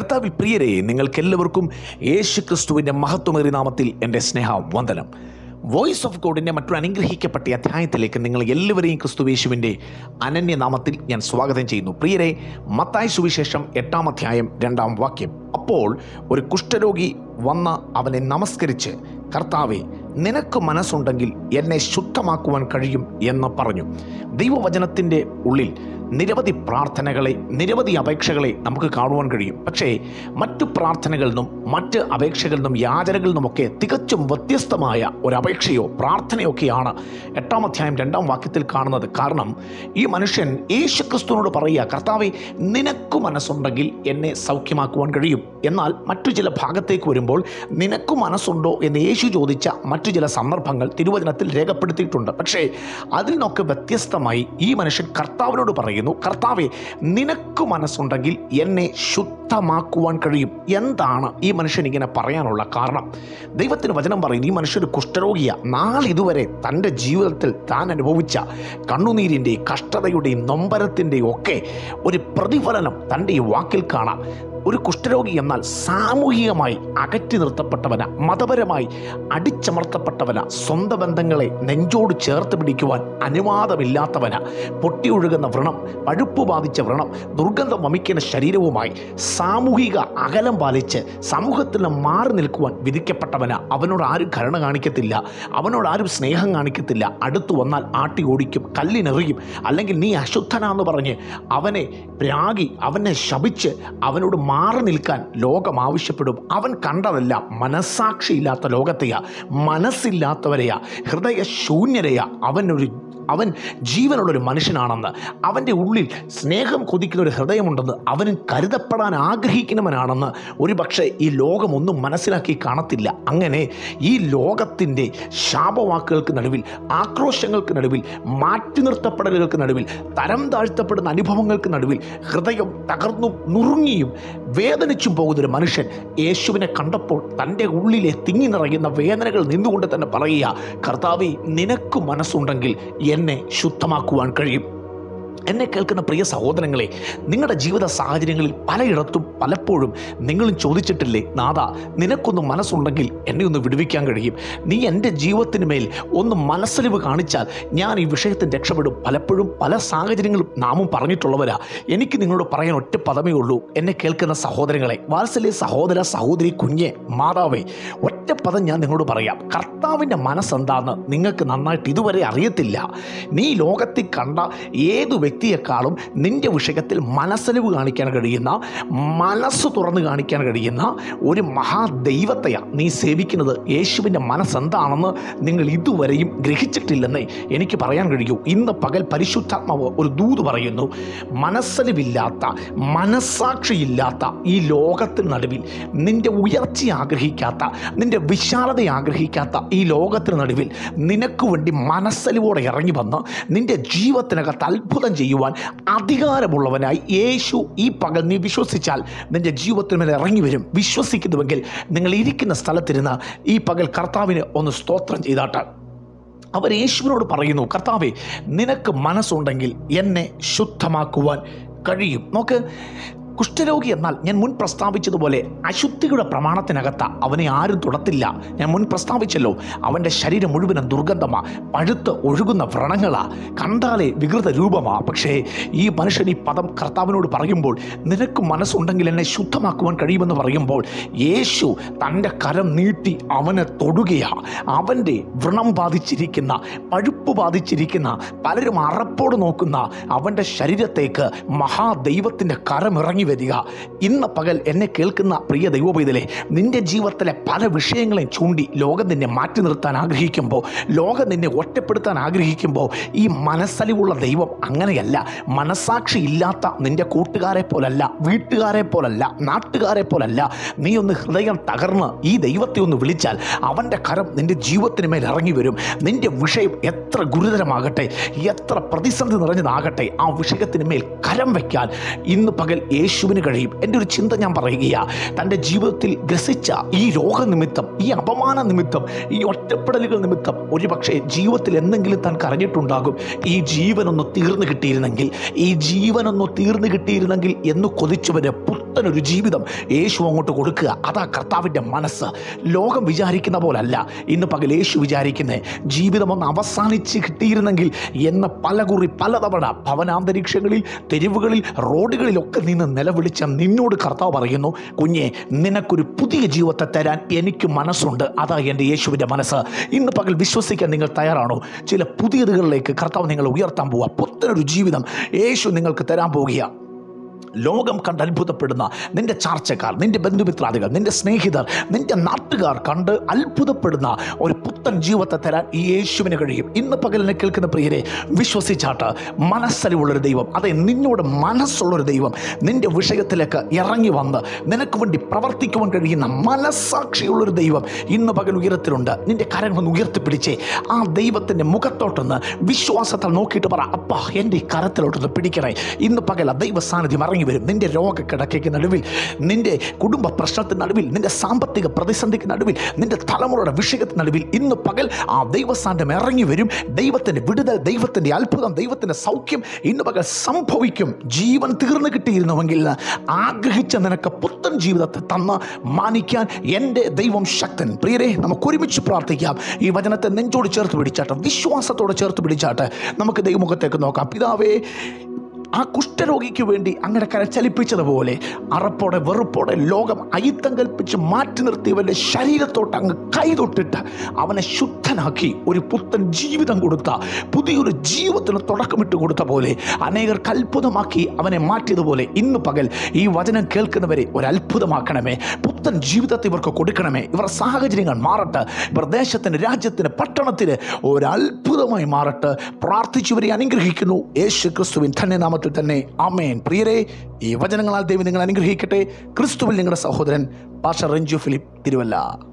കർത്താവിൽ പ്രിയരെ നിങ്ങൾക്കെല്ലാവർക്കും യേശു ക്രിസ്തുവിൻ്റെ മഹത്വമേറിയ നാമത്തിൽ എൻ്റെ സ്നേഹ വന്ദനം വോയിസ് ഓഫ് ഗോഡിൻ്റെ മറ്റൊരു അനുഗ്രഹിക്കപ്പെട്ട അധ്യായത്തിലേക്ക് നിങ്ങൾ എല്ലാവരെയും ക്രിസ്തുവേശുവിൻ്റെ അനന്യനാമത്തിൽ ഞാൻ സ്വാഗതം ചെയ്യുന്നു പ്രിയരെ മത്തായ സുവിശേഷം എട്ടാം അധ്യായം രണ്ടാം വാക്യം അപ്പോൾ ഒരു കുഷ്ഠരോഗി വന്ന് അവനെ നമസ്കരിച്ച് കർത്താവെ നിനക്ക് മനസ്സുണ്ടെങ്കിൽ എന്നെ ശുദ്ധമാക്കുവാൻ കഴിയും എന്ന് പറഞ്ഞു ദൈവവചനത്തിൻ്റെ ഉള്ളിൽ നിരവധി പ്രാർത്ഥനകളെ നിരവധി അപേക്ഷകളെ നമുക്ക് കാണുവാൻ കഴിയും പക്ഷേ മറ്റു പ്രാർത്ഥനകളിൽ നിന്നും മറ്റ് അപേക്ഷകളിൽ നിന്നും യാചനകളിൽ നിന്നുമൊക്കെ തികച്ചും വ്യത്യസ്തമായ ഒരു അപേക്ഷയോ പ്രാർത്ഥനയൊക്കെയാണ് എട്ടാം അധ്യായം രണ്ടാം വാക്യത്തിൽ കാണുന്നത് കാരണം ഈ മനുഷ്യൻ യേശു ക്രിസ്തുവിനോട് പറയുക കർത്താവെ നിനക്ക് മനസ്സുണ്ടെങ്കിൽ എന്നെ സൗഖ്യമാക്കുവാൻ കഴിയും എന്നാൽ മറ്റു ചില ഭാഗത്തേക്ക് വരുമ്പോൾ നിനക്ക് മനസ്സുണ്ടോ എന്ന് യേശു ചോദിച്ച മറ്റു ചില സന്ദർഭങ്ങൾ തിരുവചനത്തിൽ രേഖപ്പെടുത്തിയിട്ടുണ്ട് പക്ഷേ അതിൽ നിന്നൊക്കെ വ്യത്യസ്തമായി ഈ മനുഷ്യൻ കർത്താവിനോട് പറയുന്നു കർത്താവെ നിനക്ക് മനസ്സുണ്ടെങ്കിൽ എന്നെ ശുദ്ധമാക്കുവാൻ കഴിയും എന്താണ് ഈ മനുഷ്യൻ ഇങ്ങനെ പറയാനുള്ള കാരണം ദൈവത്തിന് വചനം പറയുന്നു ഈ മനുഷ്യർ കുഷ്ഠരോഗിയ നാളിതുവരെ തൻ്റെ ജീവിതത്തിൽ താൻ അനുഭവിച്ച കണ്ണുനീരിൻ്റെയും കഷ്ടതയുടെയും നൊമ്പരത്തിൻ്റെയും ഒക്കെ ഒരു പ്രതിഫലനം തൻ്റെ ഈ വാക്കിൽ കാണാം ഒരു കുഷ്ഠരോഗി എന്നാൽ സാമൂഹികമായി അകറ്റി നിർത്തപ്പെട്ടവന മതപരമായി അടിച്ചമർത്തപ്പെട്ടവന സ്വന്തം ബന്ധങ്ങളെ നെഞ്ചോട് ചേർത്ത് പിടിക്കുവാൻ അനുവാദമില്ലാത്തവന പൊട്ടിയൊഴുകുന്ന വ്രണം പഴുപ്പ് ബാധിച്ച വ്രണം ദുർഗന്ധം വമിക്കുന്ന ശരീരവുമായി സാമൂഹിക അകലം പാലിച്ച് സമൂഹത്തിൽ നിന്ന് മാറി നിൽക്കുവാൻ വിധിക്കപ്പെട്ടവന അവനോട് ആരും കരുണ കാണിക്കത്തില്ല അവനോട് ആരും സ്നേഹം കാണിക്കത്തില്ല അടുത്തു വന്നാൽ ആട്ടി ഓടിക്കും കല്ലിനെറിയും അല്ലെങ്കിൽ നീ അശുദ്ധനാന്ന് പറഞ്ഞ് അവനെ പ്രാഗി അവനെ ശപിച്ച് അവനോട് മാറി നിൽക്കാൻ ലോകം ആവശ്യപ്പെടും അവൻ കണ്ടതല്ല മനസ്സാക്ഷിയില്ലാത്ത ലോകത്തെയാ മനസ്സില്ലാത്തവരെയാ ഹൃദയശൂന്യരെയാ അവനൊരു അവൻ ജീവനുള്ളൊരു മനുഷ്യനാണെന്ന് അവൻ്റെ ഉള്ളിൽ സ്നേഹം കൊതിക്കുന്ന ഒരു ഹൃദയമുണ്ടെന്ന് അവനും കരുതപ്പെടാൻ ആഗ്രഹിക്കുന്നവനാണെന്ന് ഒരു പക്ഷേ ഈ ലോകമൊന്നും മനസ്സിലാക്കി കാണത്തില്ല അങ്ങനെ ഈ ലോകത്തിൻ്റെ ശാപവാക്കുകൾക്ക് നടുവിൽ ആക്രോശങ്ങൾക്ക് നടുവിൽ മാറ്റി നിർത്തപ്പെടലുകൾക്ക് നടുവിൽ തരം താഴ്ത്തപ്പെടുന്ന അനുഭവങ്ങൾക്ക് നടുവിൽ ഹൃദയം തകർന്നും നുറുങ്ങിയും വേദനിച്ചും പോകുന്നൊരു മനുഷ്യൻ യേശുവിനെ കണ്ടപ്പോൾ തൻ്റെ ഉള്ളിലെ തിങ്ങി നിറയുന്ന വേദനകൾ നിന്നുകൊണ്ട് തന്നെ പറയുക കർത്താവെ നിനക്ക് മനസ്സുണ്ടെങ്കിൽ എന്നെ ശുദ്ധമാക്കുവാൻ കഴിയും എന്നെ കേൾക്കുന്ന പ്രിയ സഹോദരങ്ങളെ നിങ്ങളുടെ ജീവിത സാഹചര്യങ്ങളിൽ പലയിടത്തും പലപ്പോഴും നിങ്ങളും ചോദിച്ചിട്ടില്ലേ നാഥ നിനക്കൊന്ന് മനസ്സുണ്ടെങ്കിൽ എന്നെ ഒന്ന് വിടുവിക്കാൻ കഴിയും നീ എൻ്റെ ജീവിതത്തിന് മേൽ ഒന്ന് മനസ്സലിവ് കാണിച്ചാൽ ഞാൻ ഈ വിഷയത്തിൽ രക്ഷപ്പെടും പലപ്പോഴും പല സാഹചര്യങ്ങളും നാമും പറഞ്ഞിട്ടുള്ളവരാ എനിക്ക് നിങ്ങളോട് പറയാൻ ഒറ്റ പദമേ ഉള്ളൂ എന്നെ കേൾക്കുന്ന സഹോദരങ്ങളെ വാത്സല്യ സഹോദര സഹോദരി കുഞ്ഞെ മാതാവേ ഒറ്റ പദം ഞാൻ നിങ്ങളോട് പറയാം കർത്താവിൻ്റെ മനസ്സെന്താന്ന് നിങ്ങൾക്ക് നന്നായിട്ട് ഇതുവരെ അറിയത്തില്ല നീ ലോകത്തിൽ കണ്ട ഏതു വ്യക്തിയെക്കാളും നിന്റെ വിഷയത്തിൽ മനസ്സലിവ് കാണിക്കാൻ കഴിയുന്ന മനസ്സ് തുറന്ന് കാണിക്കാൻ കഴിയുന്ന ഒരു മഹാദൈവത്തെയാണ് നീ സേവിക്കുന്നത് യേശുവിൻ്റെ മനസ്സെന്താണെന്ന് നിങ്ങൾ ഇതുവരെയും ഗ്രഹിച്ചിട്ടില്ലെന്നേ എനിക്ക് പറയാൻ കഴിയൂ ഇന്ന് പകൽ പരിശുദ്ധാത്മാവ് ഒരു ദൂത് പറയുന്നു മനസ്സലിവില്ലാത്ത മനസ്സാക്ഷിയില്ലാത്ത ഈ ലോകത്തിന് നടുവിൽ നിന്റെ ഉയർച്ച ആഗ്രഹിക്കാത്ത നിന്റെ വിശാലത ആഗ്രഹിക്കാത്ത ഈ ലോകത്തിന് നടുവിൽ നിനക്ക് വേണ്ടി മനസ്സലിവോടെ ഇറങ്ങി വന്ന് നിന്റെ ജീവിതത്തിനകത്ത് അത്ഭുതം ചെയ്യുവാൻ അധികാരമുള്ളവനായി യേശു ഈ പകൽ നീ വിശ്വസിച്ചാൽ നിന്റെ ജീവിതത്തിന് മേലെ ഇറങ്ങി വരും വിശ്വസിക്കുന്നുവെങ്കിൽ നിങ്ങൾ ഇരിക്കുന്ന സ്ഥലത്തിരുന്ന് ഈ പകൽ കർത്താവിന് ഒന്ന് സ്തോത്രം ചെയ്താട്ട് അവർ യേശുവിനോട് പറയുന്നു കർത്താവെ നിനക്ക് മനസ്സുണ്ടെങ്കിൽ എന്നെ ശുദ്ധമാക്കുവാൻ കഴിയും നോക്ക് കുഷ്ഠരോഗി എന്നാൽ ഞാൻ മുൻ പ്രസ്താവിച്ചതുപോലെ അശുദ്ധിയുടെ പ്രമാണത്തിനകത്ത് അവനെ ആരും തൊടത്തില്ല ഞാൻ മുൻ പ്രസ്താവിച്ചല്ലോ അവൻ്റെ ശരീരം മുഴുവനും ദുർഗന്ധമാ പഴുത്ത് ഒഴുകുന്ന വ്രണങ്ങളാ കണ്ടാലേ വികൃത രൂപമാ പക്ഷേ ഈ മനുഷ്യൻ ഈ പദം കർത്താവിനോട് പറയുമ്പോൾ നിനക്ക് മനസ്സുണ്ടെങ്കിൽ എന്നെ ശുദ്ധമാക്കുവാൻ കഴിയുമെന്ന് പറയുമ്പോൾ യേശു തൻ്റെ കരം നീട്ടി അവനെ തൊടുകയാ അവൻ്റെ വ്രണം ബാധിച്ചിരിക്കുന്ന പഴുപ്പ് ബാധിച്ചിരിക്കുന്ന പലരും അറപ്പോട് നോക്കുന്ന അവൻ്റെ ശരീരത്തേക്ക് മഹാദൈവത്തിൻ്റെ കരം ഇറങ്ങി വരിക ഇന്ന് പകൽ എന്നെ കേൾക്കുന്ന പ്രിയ ദൈവപൈതലെ നിന്റെ ജീവിതത്തിലെ പല വിഷയങ്ങളെയും ചൂണ്ടി ലോകം നിന്നെ മാറ്റി നിർത്താൻ ആഗ്രഹിക്കുമ്പോൾ ലോകം നിന്നെ ഒറ്റപ്പെടുത്താൻ ആഗ്രഹിക്കുമ്പോൾ ഈ മനസ്സലിവുള്ള ദൈവം അങ്ങനെയല്ല മനസാക്ഷി ഇല്ലാത്ത നിന്റെ കൂട്ടുകാരെ പോലല്ല വീട്ടുകാരെ പോലല്ല നാട്ടുകാരെ പോലല്ല നീ ഒന്ന് ഹൃദയം തകർന്ന് ഈ ദൈവത്തെ ഒന്ന് വിളിച്ചാൽ അവൻ്റെ കരം നിന്റെ ജീവിതത്തിന് മേൽ ഇറങ്ങി വരും നിന്റെ വിഷയം എത്ര ഗുരുതരമാകട്ടെ എത്ര പ്രതിസന്ധി നിറഞ്ഞതാകട്ടെ ആ വിഷയത്തിന് മേൽ കരം വയ്ക്കാൻ ഇന്ന് പകൽ യേശു യേശുവിന് കഴിയും എൻ്റെ ഒരു ചിന്ത ഞാൻ പറയുകയാ തൻ്റെ ജീവിതത്തിൽ ഗ്രസിച്ച ഈ രോഗനിമിത്തം ഈ അപമാന നിമിത്തം ഈ ഒറ്റപ്പെടലുകൾ നിമിത്തം ഒരുപക്ഷെ ജീവിതത്തിൽ എന്തെങ്കിലും താൻ കരഞ്ഞിട്ടുണ്ടാകും ഈ ജീവനൊന്ന് തീർന്നു കിട്ടിയിരുന്നെങ്കിൽ ഈ ജീവനൊന്ന് തീർന്നു കിട്ടിയിരുന്നെങ്കിൽ എന്ന് കൊതിച്ചവന് പുത്തനൊരു ജീവിതം യേശു അങ്ങോട്ട് കൊടുക്കുക അതാ കർത്താവിൻ്റെ മനസ്സ് ലോകം വിചാരിക്കുന്ന പോലല്ല ഇന്ന് പകൽ യേശു വിചാരിക്കുന്നത് ജീവിതം ഒന്ന് അവസാനിച്ച് കിട്ടിയിരുന്നെങ്കിൽ എന്ന പലകുറി പലതവണ ഭവനാന്തരീക്ഷങ്ങളിൽ തെരുവുകളിൽ റോഡുകളിലൊക്കെ നിന്ന് നിലവിളിച്ച നിന്നോട് കർത്താവ് പറയുന്നു കുഞ്ഞെ നിനക്കൊരു പുതിയ ജീവിതത്തെ തരാൻ എനിക്ക് മനസ്സുണ്ട് അതാ എൻ്റെ യേശുവിൻ്റെ മനസ്സ് ഇന്ന് പകൽ വിശ്വസിക്കാൻ നിങ്ങൾ തയ്യാറാണോ ചില പുതിയതുകളിലേക്ക് കർത്താവ് നിങ്ങളെ ഉയർത്താൻ പോവുക പുത്തനൊരു ജീവിതം യേശു നിങ്ങൾക്ക് തരാൻ പോവുകയാണ് ലോകം കണ്ട് അത്ഭുതപ്പെടുന്ന നിന്റെ ചാർച്ചക്കാർ നിന്റെ ബന്ധുമിത്രാദികൾ നിന്റെ സ്നേഹിതർ നിന്റെ നാട്ടുകാർ കണ്ട് അത്ഭുതപ്പെടുന്ന ഒരു പുത്തൻ ജീവിതത്തെ തരാൻ ഈ യേശുവിന് കഴിയും ഇന്ന് പകലിനെ കേൾക്കുന്ന പ്രിയരെ വിശ്വസിച്ചാട്ട് മനസ്സലിവുള്ളൊരു ദൈവം അതെ നിന്നോട് മനസ്സുള്ളൊരു ദൈവം നിന്റെ വിഷയത്തിലേക്ക് ഇറങ്ങി വന്ന് നിനക്ക് വേണ്ടി പ്രവർത്തിക്കുവാൻ കഴിയുന്ന മനസ്സാക്ഷിയുള്ളൊരു ദൈവം ഇന്ന് പകൽ ഉയരത്തിലുണ്ട് നിന്റെ കരങ്ങളൊന്ന് ഉയർത്തിപ്പിടിച്ചേ ആ ദൈവത്തിൻ്റെ മുഖത്തോട്ടൊന്ന് വിശ്വാസത്താൽ നോക്കിയിട്ട് പറ അപ്പാ എൻ്റെ ഈ കരത്തിലോട്ടൊന്ന് പിടിക്കണേ ഇന്ന് പകൽ ആ ദൈവ സാന്നിധ്യം ഇറങ്ങി വരും നിന്റെ രോഗക്കിടക്കയ്ക്ക് നടുവിൽ നിന്റെ കുടുംബ പ്രശ്നത്തിന് നടുവിൽ നിന്റെ സാമ്പത്തിക പ്രതിസന്ധിക്ക് നടുവിൽ നിന്റെ തലമുറയുടെ വിഷയത്തിന് നടുവിൽ ഇന്ന് പകൽ ആ ദൈവസാന്നിധ്യം ഇറങ്ങി വരും ദൈവത്തിൻ്റെ വിടുതൽ ദൈവത്തിൻ്റെ അത്ഭുതം ദൈവത്തിൻ്റെ സൗഖ്യം ഇന്ന് പകൽ സംഭവിക്കും ജീവൻ തീർന്നു കിട്ടിയിരുന്നുവെങ്കിൽ ആഗ്രഹിച്ച നിനക്ക് പുത്തൻ ജീവിതത്തെ തന്ന് മാനിക്കാൻ എൻ്റെ ദൈവം ശക്തൻ പ്രിയരെ നമുക്ക് ഒരുമിച്ച് പ്രാർത്ഥിക്കാം ഈ വചനത്തെ നെഞ്ചോട് ചേർത്ത് പിടിച്ചാട്ടെ വിശ്വാസത്തോടെ ചേർത്ത് പിടിച്ചാട്ടെ നമുക്ക് ദൈവമുഖത്തേക്ക് നോക്കാം പിതാവേ ആ കുഷ്ഠരോഗിക്ക് വേണ്ടി അങ്ങനെ കരച്ചലിപ്പിച്ചതുപോലെ അറപ്പോടെ വെറുപ്പോടെ ലോകം അയിത്തം കൽപ്പിച്ച് മാറ്റി നിർത്തിയവൻ്റെ ശരീരത്തോട്ട് അങ്ങ് കൈതൊട്ടിട്ട് അവനെ ശുദ്ധനാക്കി ഒരു പുത്തൻ ജീവിതം കൊടുത്ത പുതിയൊരു ജീവിതത്തിന് തുടക്കമിട്ട് കൊടുത്ത പോലെ അനേകർക്ക് അത്ഭുതമാക്കി അവനെ മാറ്റിയതുപോലെ ഇന്ന് പകൽ ഈ വചനം കേൾക്കുന്നവരെ ഒരു അത്ഭുതമാക്കണമേ പുത്തൻ ജീവിതത്തെ ഇവർക്ക് കൊടുക്കണമേ ഇവരുടെ സാഹചര്യങ്ങൾ മാറട്ടെ ഇവർ ദേശത്തിന് രാജ്യത്തിന് പട്ടണത്തിന് ഒരു അത്ഭുതമായി മാറട്ടെ പ്രാർത്ഥിച്ചവരെ അനുഗ്രഹിക്കുന്നു യേശു ക്രിസ്തുവിൻ തന്നെ നാമത്തിൽ തന്നെ ആമേൻ പ്രിയരെ ഈ വചനങ്ങളാൽ ദൈവം നിങ്ങൾ അനുഗ്രഹിക്കട്ടെ ക്രിസ്തുവിൽ നിങ്ങളുടെ സഹോദരൻ പാഷ റഞ്ജു ഫിലിപ്പ് തിരുവല്ല